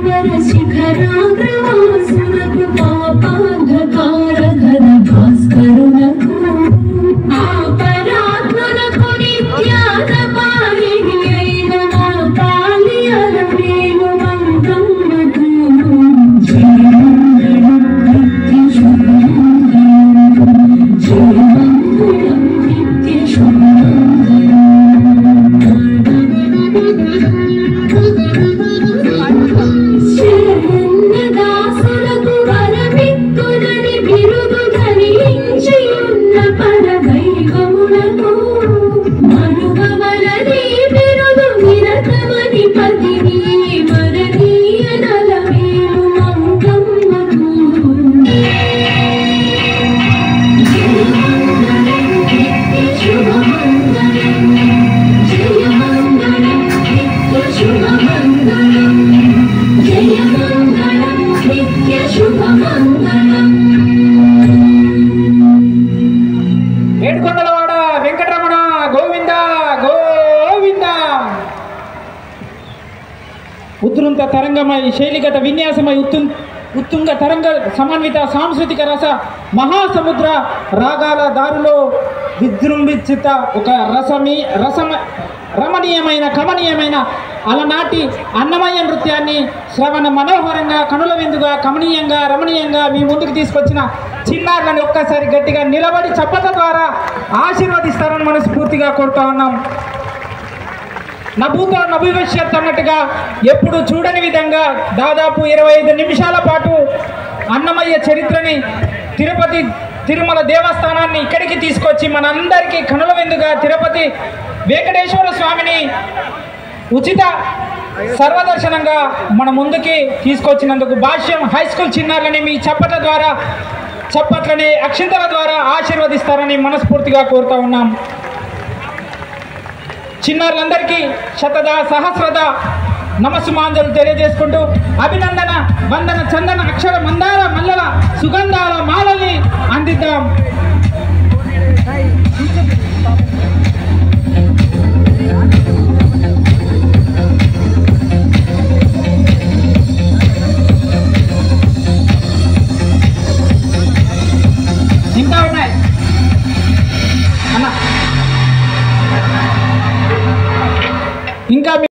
శంకర శిఖరాగ్రవాసునకు పాపాంధకార ఘన భాస్కరునకు ఆపరాత్మనకు నిత్యాన పాలిని అయిన మా కాళి అలమేలు మంగమ్మకు జయమంగళం నిత్య శుభమంగళం జయమంగళం నిత్య శుభమంగళం శరణ్యదాసులకు వరమిత్తునని బిరుదు ధరించి ఉన్న పరదైవమునకు మనుగవలని బిరుదు నిరతమని పదిని మరణీయ నలమేలు మంగమ్మకు శుభమంగళం జయమంగళం నిత్య శుభమంగళం జయమంగళం నిత్య శుభమంగళం ఏడుకొండలవాడ వెంకటరమణ గోవింద గోవింద ఉద్ధృంత తరంగమై శైలిగత విన్యాసమై ఉత్తు ఉత్తుంగ తరంగ సమన్విత సాంస్కృతిక రస మహాసముద్ర రాగాల దారిలో విజృంభించిత ఒక రసమి రసమ రమణీయమైన కమనీయమైన అలనాటి అన్నమయ్య నృత్యాన్ని శ్రవణ మనోహరంగా కనుల విందుగా కమనీయంగా రమణీయంగా మీ ముందుకు తీసుకొచ్చిన చిన్నారులను ఒక్కసారి గట్టిగా నిలబడి చప్పట్ల ద్వారా ఆశీర్వదిస్తారని మనస్ఫూర్తిగా కోరుతా ఉన్నాం నభూతో నభవిష్యత్ అన్నట్టుగా ఎప్పుడు చూడని విధంగా దాదాపు ఇరవై ఐదు నిమిషాల పాటు అన్నమయ్య చరిత్రని తిరుపతి తిరుమల దేవస్థానాన్ని ఇక్కడికి తీసుకొచ్చి మనందరికీ కనుల విందుగా తిరుపతి వెంకటేశ్వర స్వామిని ఉచిత సర్వదర్శనంగా మన ముందుకి తీసుకొచ్చినందుకు భాష్యం హై స్కూల్ చిన్నారులని మీ చప్పట్ల ద్వారా చప్పట్లని అక్షింతల ద్వారా ఆశీర్వదిస్తారని మనస్ఫూర్తిగా కోరుతా ఉన్నాం చిన్నారులందరికీ శతద సహస్రద నమస్సుమాంజలు తెలియజేసుకుంటూ అభినందన వందన చందన అక్షర మందార మల్లల సుగంధాల మాలల్ని అందిద్దాం